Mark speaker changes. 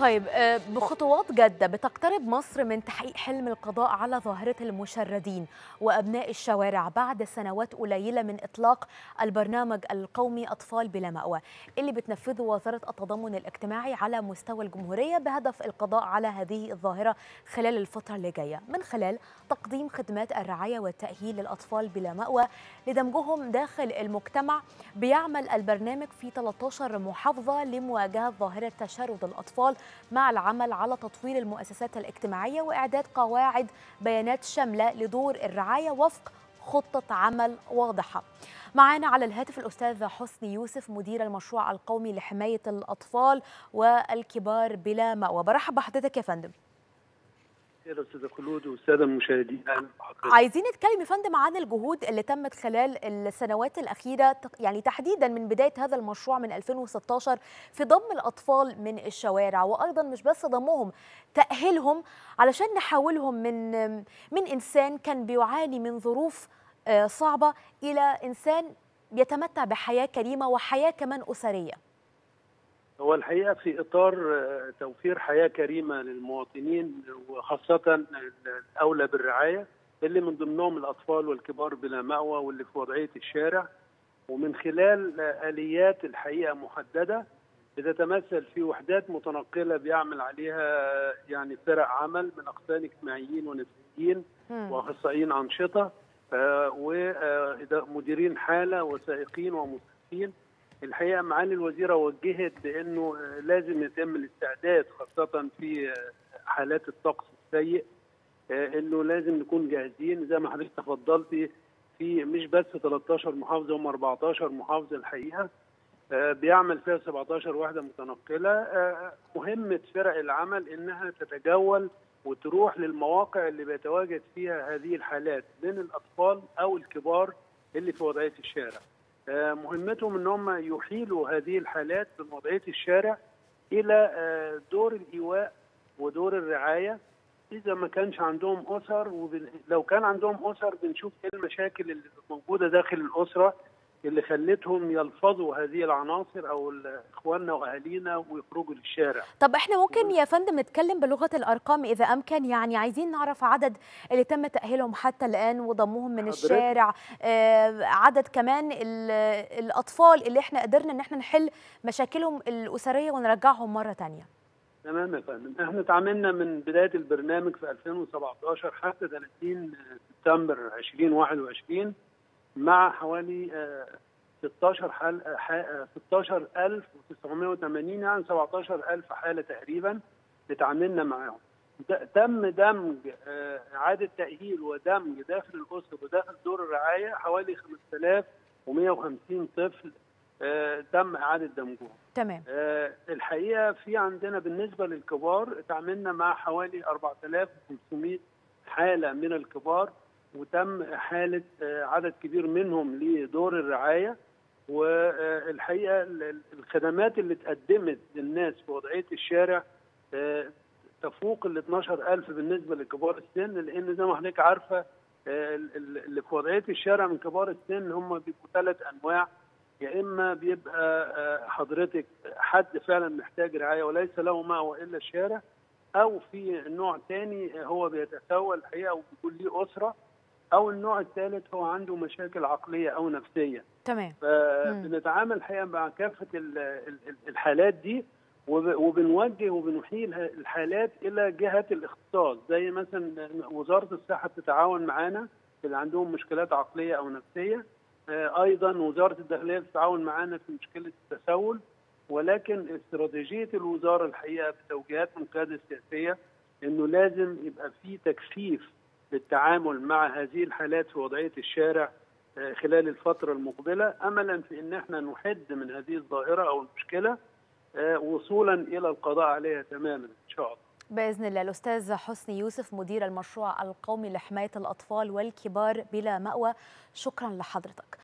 Speaker 1: طيب آه، بخطوات جادة بتقترب مصر من تحقيق حلم القضاء على ظاهرة المشردين وأبناء الشوارع بعد سنوات قليلة من إطلاق البرنامج القومي أطفال بلا مأوى اللي بتنفذه وزارة التضامن الاجتماعي على مستوى الجمهورية بهدف القضاء على هذه الظاهرة خلال الفترة اللي جاية من خلال تقديم خدمات الرعاية والتأهيل للأطفال بلا مأوى لدمجهم داخل المجتمع بيعمل البرنامج في 13 محافظة لمواجهة ظاهرة تشرد الأطفال مع العمل على تطوير المؤسسات الاجتماعية وإعداد قواعد بيانات شاملة لدور الرعاية وفق خطة عمل واضحة معنا على الهاتف الأستاذ حسني يوسف مدير المشروع القومي لحماية الأطفال والكبار بلا مأوى برحب بحضرتك يا فندم
Speaker 2: خير استاذه خلود والساده المشاهدين اهلا بحضرتك
Speaker 1: عايزين نتكلم يا فندم عن الجهود اللي تمت خلال السنوات الأخيرة تق- يعني تحديدا من بداية هذا المشروع من 2016 في ضم الأطفال من الشوارع وأيضا مش بس ضمهم تأهيلهم علشان نحولهم من من إنسان كان بيعاني من ظروف آه، صعبة إلى إنسان بيتمتع بحياة كريمة وحياة كمان أسرية
Speaker 2: هو الحقيقه في اطار آه، توفير حياه كريمه للمواطنين وخاصه الاولى بالرعايه اللي من ضمنهم الاطفال والكبار بلا ماوى واللي في وضعيه الشارع ومن خلال آه، اليات الحقيقه محدده بتتمثل في وحدات متنقله بيعمل عليها آه، يعني فرق عمل من اقسام اجتماعيين ونفسيين
Speaker 1: مم.
Speaker 2: واخصائيين انشطه ومديرين حاله وسائقين ومسعفين الحقيقه معالي الوزيره وجهت بانه آه، لازم يتم الاستعداد خاصه في آه، حالات الطقس السيء آه، انه لازم نكون جاهزين زي ما حضرتك تفضلتي في مش بس 13 محافظه هم 14 محافظه الحقيقه آه، بيعمل فيها 17 وحده متنقله آه، مهمه فرق العمل انها تتجول وتروح للمواقع اللي بيتواجد فيها هذه الحالات من الاطفال او الكبار اللي في وضعيه الشارع. آه، مهمتهم ان هم يحيلوا هذه الحالات من وضعيه الشارع الى آه، دور الايواء ودور الرعايه اذا ما كانش عندهم اسر ولو كان عندهم اسر بنشوف ايه المشاكل اللي موجوده داخل الاسره اللي خلتهم يلفظوا هذه العناصر او اخواننا واهالينا ويخرجوا للشارع.
Speaker 1: طب احنا ممكن يا فندم نتكلم بلغة الأرقام إذا أمكن يعني عايزين نعرف عدد اللي تم تأهيلهم حتى الآن وضمهم من
Speaker 2: حضرتك.
Speaker 1: الشارع آه، عدد كمان ال- الأطفال اللي احنا قدرنا إن احنا نحل مشاكلهم الأسرية ونرجعهم مرة تانية
Speaker 2: تمام يا فندم احنا اتعاملنا من بدايه البرنامج في 2017 حتى 30 سبتمبر 2021 مع حوالي آه، 16 حال آه، ح- آه، 16980 يعني 17000 حاله تقريبا اتعاملنا معاهم د- تم دمج آه، اعاده تاهيل ودمج داخل الاسر وداخل دور الرعايه حوالي 5150 طفل آه، تم اعاده دمجهم
Speaker 1: تمام
Speaker 2: آه، الحقيقه في عندنا بالنسبه للكبار اتعاملنا مع حوالي 4500 حاله من الكبار وتم حاله آه، عدد كبير منهم لدور الرعايه والحقيقه ال- ال- الخدمات اللي اتقدمت للناس في وضعيه الشارع آه، تفوق ال 12000 بالنسبه لكبار السن لان زي ما حضرتك عارفه آه، ال- ال- اللي في وضعيه الشارع من كبار السن هم بيبقوا ثلاث انواع يا اما بيبقى آه، حضرتك حد فعلا محتاج رعايه وليس له مأوى الا الشارع او في نوع تاني هو بيتسول الحقيقه وبيكون ليه اسره او النوع الثالث هو عنده مشاكل عقليه او نفسيه
Speaker 1: تمام
Speaker 2: فبنتعامل الحقيقه مع كافه ال- ال- ال- الحالات دي وب- وبنوجه وبنحيل ه- الحالات الى جهه الاختصاص زي مثلا وزاره الصحه بتتعاون معانا اللي عندهم مشكلات عقليه او نفسيه آه، ايضا وزاره الداخليه بتتعاون معانا في مشكله التسول ولكن استراتيجيه الوزاره الحقيقه بتوجيهات من القياده السياسيه انه لازم يبقى في تكثيف للتعامل مع هذه الحالات في وضعيه الشارع آه، خلال الفتره المقبله املا في ان احنا نحد من هذه الظاهره او المشكله آه، وصولا الى القضاء عليها تماما ان شاء الله
Speaker 1: بإذن الله الأستاذ حسني يوسف مدير المشروع القومي لحماية الأطفال والكبار بلا مأوى شكرا لحضرتك